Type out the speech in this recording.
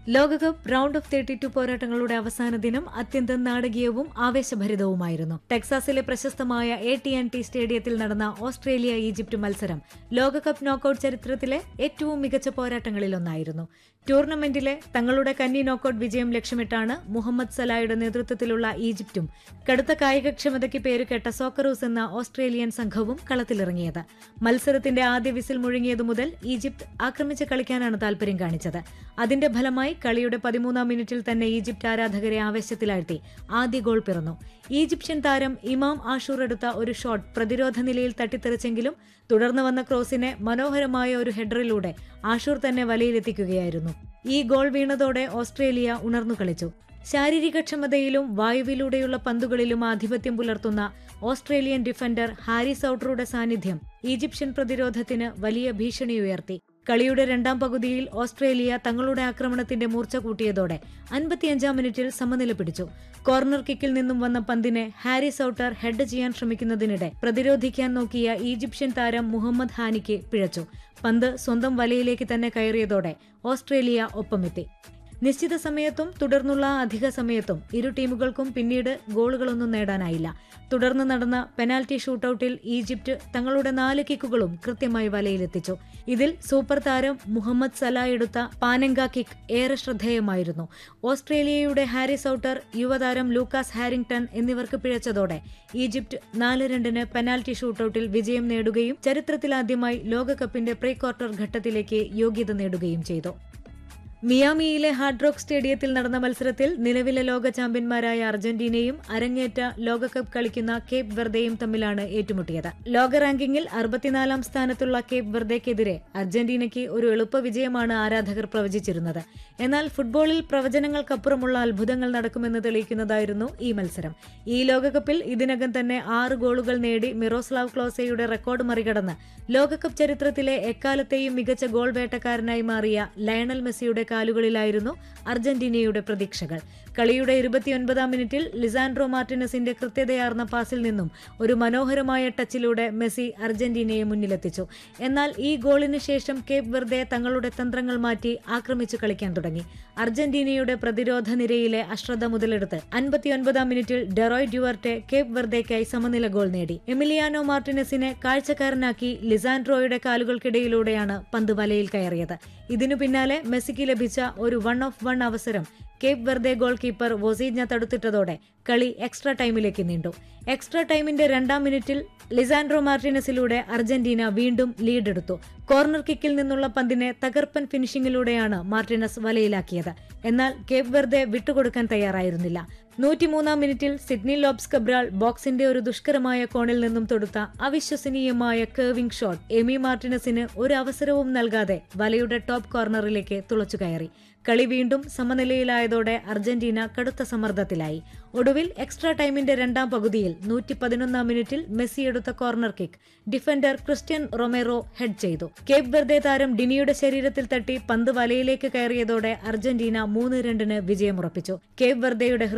ലോകകപ്പ് round of thirty two പോരാട്ടങ്ങളുടെ അവസാന ദിനം അത്യന്തം നാടകീയവും ആവേശഭരിതവുമായിരുന്നു ടെക്സാസിലെ പ്രശസ്തമായ എ ടി എൻ ടി സ്റ്റേഡിയത്തിൽ നടന്ന ഓസ്ട്രേലിയ ഈജിപ്ത് മത്സരം ലോകകപ്പ് നോക്കൌട്ട് ചരിത്രത്തിലെ ഏറ്റവും മികച്ച പോരാട്ടങ്ങളിലൊന്നായിരുന്നു ടൂർണമെന്റിലെ തങ്ങളുടെ കന്നി നോക്കൌട്ട് വിജയം ലക്ഷ്യമിട്ടാണ് മുഹമ്മദ് സലായുടെ നേതൃത്വത്തിലുള്ള ഈജിപ്തും കടുത്ത കായികക്ഷമതയ്ക്ക് പേരുകേട്ട സോക്കറൂസ് എന്ന ഓസ്ട്രേലിയൻ സംഘവും കളത്തിലിറങ്ങിയത് മത്സരത്തിന്റെ ആദ്യ വിസിൽ മുഴങ്ങിയതു മുതൽ ഈജിപ്ത് ആക്രമിച്ച് കളിക്കാനാണ് താൽപര്യം കാണിച്ചത് അതിന്റെ ഫലമായി കളിയുടെ പതിമൂന്നാം മിനിറ്റിൽ തന്നെ ഈജിപ്ത് ആരാധകരെ ആവേശത്തിലാഴ്ത്തി ആദ്യ ഗോൾ പിറന്നു ഈജിപ്ഷ്യൻ താരം ഇമാം ആഷൂർ എടുത്ത ഒരു ഷോട്ട് പ്രതിരോധ നിലയിൽ തട്ടിത്തെറിച്ചെങ്കിലും തുടർന്ന് വന്ന ക്രോസിനെ മനോഹരമായ ഒരു ഹെഡറിലൂടെ ആഷൂർ തന്നെ വലയിലെത്തിക്കുകയായിരുന്നു ഈ ഗോൾ വീണതോടെ ഓസ്ട്രേലിയ ഉണർന്നു കളിച്ചു ശാരീരികക്ഷമതയിലും വായുവിലൂടെയുള്ള പന്തുകളിലും ആധിപത്യം പുലർത്തുന്ന ഓസ്ട്രേലിയൻ ഡിഫൻഡർ ഹാരിസ് ഔട്ടറുടെ സാന്നിധ്യം ഈജിപ്ഷ്യൻ പ്രതിരോധത്തിന് വലിയ ഭീഷണിയുയർത്തി കളിയുടെ രണ്ടാം പകുതിയിൽ ഓസ്ട്രേലിയ തങ്ങളുടെ ആക്രമണത്തിന്റെ മൂർച്ച കൂട്ടിയതോടെ അൻപത്തിയഞ്ചാം മിനിറ്റിൽ സമനില പിടിച്ചു കോർണർ കിക്കിൽ നിന്നും വന്ന പന്തിനെ ഹാരിസ് ഔട്ടർ ഹെഡ് ചെയ്യാൻ ശ്രമിക്കുന്നതിനിടെ പ്രതിരോധിക്കാൻ നോക്കിയ ഈജിപ്ഷ്യൻ താരം മുഹമ്മദ് ഹാനിക്ക് പിഴച്ചു പന്ത് സ്വന്തം വലയിലേക്ക് തന്നെ കയറിയതോടെ ഓസ്ട്രേലിയ ഒപ്പമെത്തി നിശ്ചിത സമയത്തും തുടർന്നുള്ള അധിക സമയത്തും ഇരു ടീമുകൾക്കും പിന്നീട് ഗോളുകളൊന്നും നേടാനായില്ല തുടർന്ന് നടന്ന പെനാൽറ്റി ഷൂട്ടൌട്ടിൽ ഈജിപ്ത് തങ്ങളുടെ നാല് കിക്കുകളും കൃത്യമായി വലയിലെത്തിച്ചു ഇതിൽ സൂപ്പർ താരം മുഹമ്മദ് സല എടുത്ത പാനങ്ക കിക്ക് ഏറെ ശ്രദ്ധേയമായിരുന്നു ഓസ്ട്രേലിയയുടെ ഹാരിസ് ഔട്ടർ യുവതാരം ലൂക്കാസ് ഹാരിങ്ടൺ എന്നിവർക്ക് പിഴച്ചതോടെ ഈജിപ്ത് നാല് രണ്ടിന് പെനാൽറ്റി ഷൂട്ടൌട്ടിൽ വിജയം നേടുകയും ചരിത്രത്തിലാദ്യമായി ലോകകപ്പിന്റെ പ്രീ ക്വാർട്ടർ ഘട്ടത്തിലേക്ക് യോഗ്യത നേടുകയും ചെയ്തു മിയാമിയിലെ ഹാർഡ് റോക്ക് സ്റ്റേഡിയത്തിൽ നടന്ന മത്സരത്തിൽ നിലവിലെ ലോക ചാമ്പ്യന്മാരായ അർജന്റീനയും അരങ്ങേറ്റ ലോകകപ്പ് കളിക്കുന്ന കേപ്പ് വെർദയും തമ്മിലാണ് ഏറ്റുമുട്ടിയത് ലോക റാങ്കിങ്ങിൽ അറുപത്തിനാലാം സ്ഥാനത്തുള്ള കേപ്പ് വെർദയ്ക്കെതിരെ അർജന്റീനയ്ക്ക് ഒരു എളുപ്പ വിജയമാണ് ആരാധകർ പ്രവചിച്ചിരുന്നത് എന്നാൽ ഫുട്ബോളിൽ പ്രവചനങ്ങൾക്കപ്പുറമുള്ള അത്ഭുതങ്ങൾ നടക്കുമെന്ന് തെളിയിക്കുന്നതായിരുന്നു ഈ മത്സരം ഈ ലോകകപ്പിൽ ഇതിനകം തന്നെ ആറ് ഗോളുകൾ നേടി മിറോസ്ലാവ് ക്ലോസയുടെ റെക്കോർഡ് മറികടന്ന് ലോകകപ്പ് ചരിത്രത്തിലെ എക്കാലത്തെയും മികച്ച ഗോൾ വേട്ടക്കാരനായി മാറിയ ലയണൽ മെസ്സിയുടെ കാലുകളിലായിരുന്നു അർജന്റീനയുടെ പ്രതീക്ഷകൾ കളിയുടെ ഇരുപത്തിയൊൻപതാം മിനിറ്റിൽ ലിസാൻഡ്രോ മാർട്ടിനസിന്റെ കൃത്യതയാർന്ന പാസിൽ നിന്നും ഒരു മനോഹരമായ ടച്ചിലൂടെ മെസ്സി അർജന്റീനയെ മുന്നിലെത്തിച്ചു എന്നാൽ ഈ ഗോളിന് ശേഷം കേപ്പ് വെർദെ തങ്ങളുടെ തന്ത്രങ്ങൾ മാറ്റി ആക്രമിച്ചു കളിക്കാൻ തുടങ്ങി അർജന്റീനയുടെ പ്രതിരോധ നിരയിലെ അശ്രദ്ധ മുതലെടുത്ത് അൻപത്തിയൊൻപതാം മിനിറ്റിൽ ഡെറോയ് ഡ്യുവർട്ടെ കേപ്പ് വെർദേക്കായി സമനില ഗോൾ നേടി എമിലിയാനോ മാർട്ടിനസിനെ കാഴ്ചക്കാരനാക്കി ലിസാൻഡ്രോയുടെ കാലുകൾക്കിടയിലൂടെയാണ് പന്ത് വലയിൽ കയറിയത് ഇതിനു പിന്നാലെ മെസ്സിക്ക് ലഭിച്ച ഒരു വൺ ഓഫ് വൺ അവസരം Cape Verde goalkeeper Vozinha തടുത്തിട്ടതോടെ കളി എക്സ്ട്രാ ടൈമിലേക്ക് നീണ്ടു എക്സ്ട്രാ ടൈമിന്റെ രണ്ടാം മിനിറ്റിൽ ലിസാൻഡ്രോ മാർട്ടിനസിലൂടെ അർജന്റീന വീണ്ടും ലീഡെടുത്തു കോർണർ കിക്കിൽ നിന്നുള്ള പന്തിനെ തകർപ്പൻ ഫിനിഷിംഗിലൂടെയാണ് മാർട്ടിനസ് വലയിലാക്കിയത് എന്നാൽ കേപ്പ് വെർദെ വിട്ടുകൊടുക്കാൻ തയ്യാറായിരുന്നില്ല നൂറ്റിമൂന്നാം മിനിറ്റിൽ സിഡ്നി ലോബ്സ് കബ്രാൾ ബോക്സിന്റെ ഒരു ദുഷ്കരമായ കോണിൽ നിന്നും തൊടുത്ത അവിശ്വസനീയമായ കേവിംഗ് ഷോട്ട് എമി മാർട്ടിനസിന് ഒരു അവസരവും നൽകാതെ വലയുടെ ടോപ്പ് കോർണറിലേക്ക് തുളച്ചു കയറി കളി വീണ്ടും സമനിലയിലായതോടെ അർജന്റീന കടുത്ത സമ്മർദ്ദത്തിലായി ഒടുവിൽ എക്സ്ട്രാ ടൈമിന്റെ രണ്ടാം പകുതിയിൽ നൂറ്റി പതിനൊന്നാം മിനിറ്റിൽ മെസ്സി എടുത്ത corner kick defender Cristian Romero head ചെയ്തു കേപ്പ് വെർദെ താരം ഡിനിയുടെ ശരീരത്തിൽ തട്ടി പന്ത് വലയിലേക്ക് കയറിയതോടെ അർജന്റീന മൂന്ന് രണ്ടിന് വിജയമുറപ്പിച്ചു കേപ്പ് വെർദെയുടെ